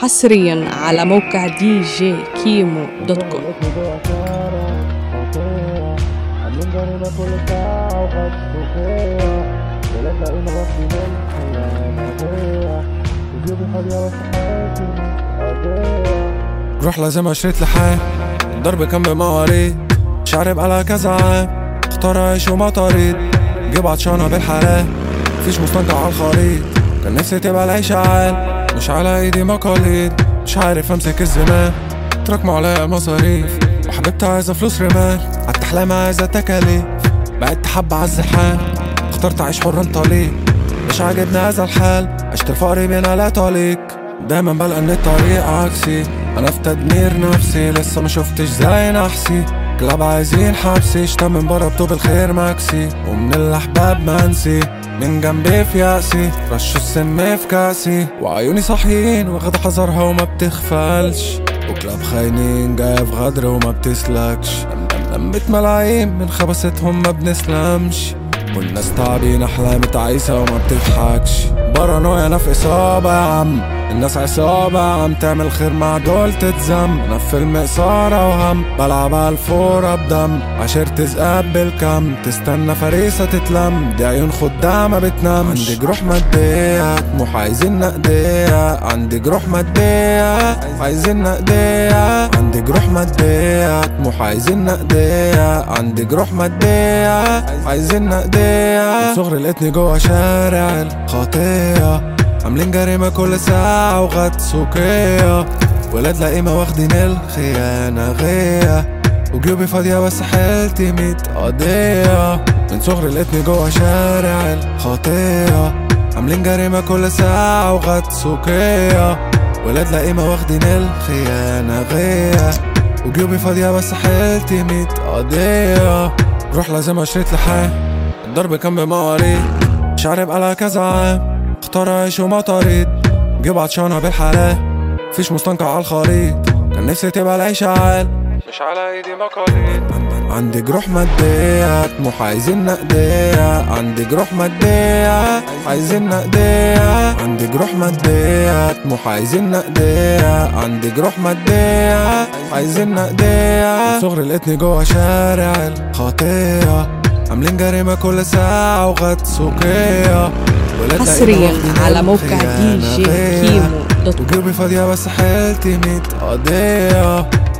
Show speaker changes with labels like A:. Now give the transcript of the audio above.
A: حصريا على موقع دي جي كيمو دوت كوم
B: عاملين جريمة كل ساعة وغش وخية ولاد لاقيين غصب من خيانة وجيبي فاضية بس حياتي قضية
C: روح لازم اشتريت لحام الضرب كان بمواريد شعري بقالها كذا عام اختار اعيش وما طريد جيب عطشانة بالحلال مفيش مستنقع على الخريط كان نفسي تبقى العيشة عال مش على ايدي مقاليد مش عارف امسك الزمان تراكموا عليا المصاريف وحبيبتي عايزة فلوس رمال عدت احلامي عايزة تكاليف بقيت حبة عالزحام اخترت اعيش حر انطليق مش عاجبني هذا الحال عشت الفقر بينا لا طليق دايما بلقى ان الطريق عكسي انا في تدمير نفسي لسه ما شفتش زي نحسي كلاب عايزين حبسي شتا من بره بطوب الخير ماكسي ومن الاحباب منسي من جنبي في يأسي رشوا السم في كاسي وعيوني صاحيين واخد حذرها وما بتغفلش وكلاب خاينين جاية في غدر وما بتسلكش لمت ملايين من خبستهم ما بنسلمش والناس تعبين احلام تعيسة وما بتضحكش بارانويا انا في اصابة يا عم الناس عصابة عم تعمل خير مع دول تتزم انا في فيلم اثارة وهم بلعب على الفورة بدم عشرة ذئاب بالكم تستنى فريسة تتلم دي عيون خدامة ما بتنامش عندي جروح مادية طموح عايزين نقدية عندي جروح مادية عايزين نقدية عندي جروح مادية طموح عايزين نقدية عندي جروح مادية عايزين نقدية من صغري لقيتني جوا شارع الخطية عاملين جريمة كل ساعة وغد سوقية ولاد لقيمة واخدين الخيانة غية وجيوبي فاضية بس حيلتي ميت قضية من صغري لقيتني جوا شارع الخطية عاملين جريمة كل ساعة وغد سوقية ولاد لقيمة واخدين الخيانة غية وجيوبي فاضية بس حيلتي ميت قضية روح لازم اشتريت لحام الضرب كان بمواريد شعري بقالها كذا عام اختار اعيش وما طريد جيب عطشانة بالحلال مفيش مستنقع على الخريط كان نفسي تبقى العيشة عال مش على ايدي مقاليد عندي جروح مادية طموح عايزين نقدية عندي جروح مادية عايزين نقدية عندي جروح مادية طموح عايزين نقدية عندي جروح مادية عايزين نقدية من صغري لقيتني جوا شارع الخطية عاملين جريمة كل ساعة وغد سوقية ولاد
A: حصريا
C: لقيمة واخدين
A: على موقع دي
C: الخيانة
A: جي
C: غية.
A: كيمو دوت كوم
C: وجيوبي فاضية بس حيلتي ميت قضية